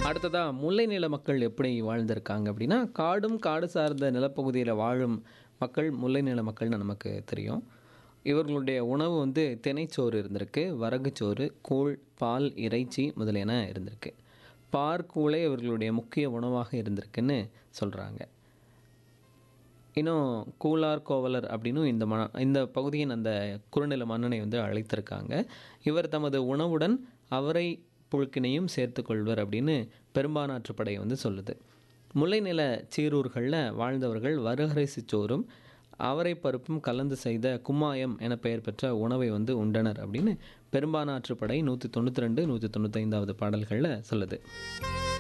அடுத்ததா முல்லை நில மக்கள் எப்படி வாழ்ந்திருக்காங்க அப்படின்னா காடும் காடு சார்ந்த நிலப்பகுதியில் வாழும் மக்கள் முல்லை நில மக்கள்னு நமக்கு தெரியும் இவர்களுடைய உணவு வந்து தினைச்சோறு இருந்திருக்கு வரகுச்சோறு கூழ் பால் இறைச்சி முதலியன இருந்திருக்கு பார்க்கூளே இவர்களுடைய முக்கிய உணவாக இருந்திருக்குன்னு சொல்கிறாங்க இன்னும் கூலார் கோவலர் அப்படின்னும் இந்த ம இந்த பகுதியின் அந்த குறுநில மன்னனை வந்து அழைத்திருக்காங்க இவர் தமது உணவுடன் அவரை புழுக்கினையும் சேர்த்து கொள்வர் அப்படின்னு பெரும்பானாற்றுப்படை வந்து சொல்லுது முல்லை நில சீரூர்களில் வாழ்ந்தவர்கள் வருகரைசி சோறும் அவரை பருப்பும் கலந்து செய்த கும்மாயம் என பெயர் பெற்ற உணவை வந்து உண்டனர் அப்படின்னு பெரும்பானாற்றுப்படை நூற்றி தொண்ணூற்றி ரெண்டு நூற்றி தொண்ணூத்தைந்தாவது பாடல்களில் சொல்லுது